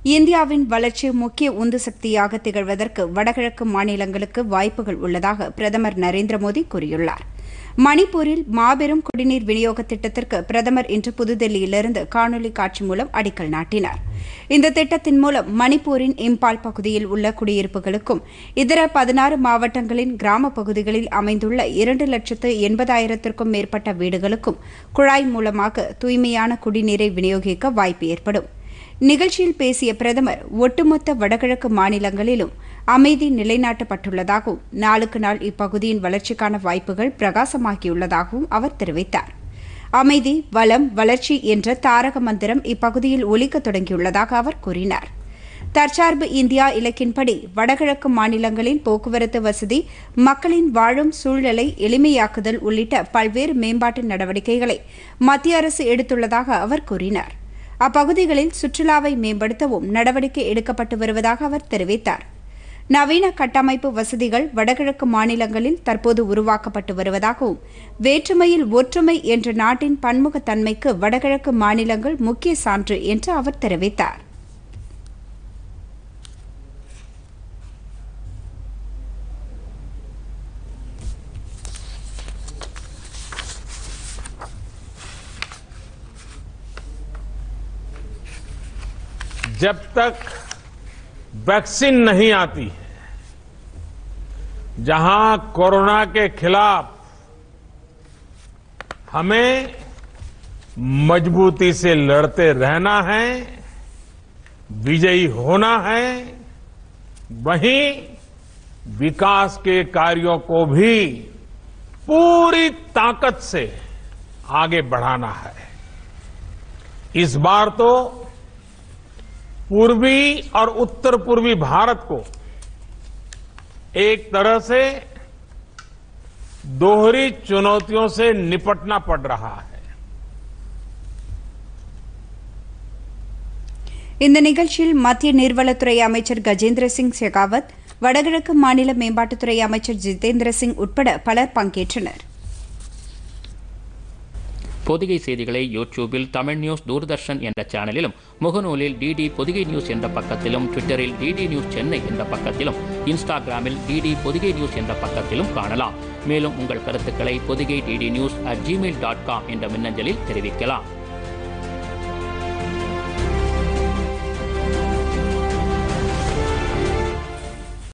இந்தியாவின் வளர்ச்சி முக்கிய உந்து சக்தியாக திகழ்வதற்கு வடகிழக்கு மாநிலங்களுக்கு வாய்ப்புகள் உள்ளதாக பிரதமர் நரேந்திர மோடி கூறியுள்ளார் மணிப்பூரில் மாபெரும் குடிநீர் விநியோக திட்டத்திற்கு பிரதமர் இன்று புதுதில்லியிலிருந்து காணொலி காட்சி மூலம் அடிக்கல் நாட்டினார் இந்த திட்டத்தின் மூலம் மணிப்பூரின் இம்பால் பகுதியில் உள்ள குடியிருப்புகளுக்கும் இதர பதினாறு மாவட்டங்களின் கிராம பகுதிகளில் அமைந்துள்ள இரண்டு லட்சத்து எண்பதாயிரத்திற்கும் மேற்பட்ட வீடுகளுக்கும் குழாய் மூலமாக தூய்மையான குடிநீரை விநியோகிக்க வாய்ப்பு ஏற்படும் நிகழ்ச்சியில் பேசிய பிரதமர் ஒட்டுமொத்த வடகிழக்கு மாநிலங்களிலும் அமைதி நிலைநாட்டப்பட்டுள்ளதாகவும் நாளுக்கு நாள் இப்பகுதியின் வளர்ச்சிக்கான வாய்ப்புகள் பிரகாசமாகியுள்ளதாகவும் அவர் தெரிவித்தார் அமைதி வளம் வளர்ச்சி என்ற தாரக மந்திரம் இப்பகுதியில் ஒலிக்க தொடங்கியுள்ளதாக அவர் கூறினார் தற்சார்பு இந்தியா இலக்கின்படி வடகிழக்கு மாநிலங்களில் போக்குவரத்து வசதி மக்களின் வாழும் சூழலை எளிமையாக்குதல் உள்ளிட்ட பல்வேறு மேம்பாட்டு நடவடிக்கைகளை மத்திய அரசு எடுத்துள்ளதாக அவர் கூறினார் அப்பகுதிகளில் சுற்றுலாவை மேம்படுத்தவும் நடவடிக்கை எடுக்கப்பட்டு வருவதாக அவர் தெரிவித்தார் நவீன கட்டமைப்பு வசதிகள் வடகிழக்கு மாநிலங்களில் தற்போது உருவாக்கப்பட்டு வருவதாகவும் வேற்றுமையில் ஒற்றுமை என்ற நாட்டின் பன்முகத்தன்மைக்கு வடகிழக்கு மாநிலங்கள் முக்கிய சான்று என்று அவர் தெரிவித்தார் जब तक वैक्सीन नहीं आती है जहां कोरोना के खिलाफ हमें मजबूती से लड़ते रहना है विजयी होना है वहीं विकास के कार्यों को भी पूरी ताकत से आगे बढ़ाना है इस बार तो पूर्वी और उत्तर पूर्वी भारत को एक तरह से दोहरी चुनौतियों से निपटना पड़ रहा है இந்த நிகழ்ச்சியில் மத்திய நீர்வளத்துறை அமைச்சர் கஜேந்திர சிங் ஷெகாவத் வடகிழக்கு மாநில மேம்பாட்டுத்துறை அமைச்சர் ஜிதேந்திர சிங் உட்பட பலர் பங்கேற்றனர் பொதிகை செய்திகளை யூடியூபில் தமிழ் நியூஸ் தூர்தர்ஷன் என்ற சேனலிலும் முகநூலில் டிடி பொதிகை நியூஸ் என்ற பக்கத்திலும் ட்விட்டரில் டிடி நியூஸ் சென்னை என்ற பக்கத்திலும் இன்ஸ்டாகிராமில் டிடி பொதிகை நியூஸ் என்ற பக்கத்திலும் காணலாம் மேலும் உங்கள் கருத்துக்களை Podhigai DD news at Gmail dot com என்ற மின்னஞ்சலில் தெரிவிக்கலாம்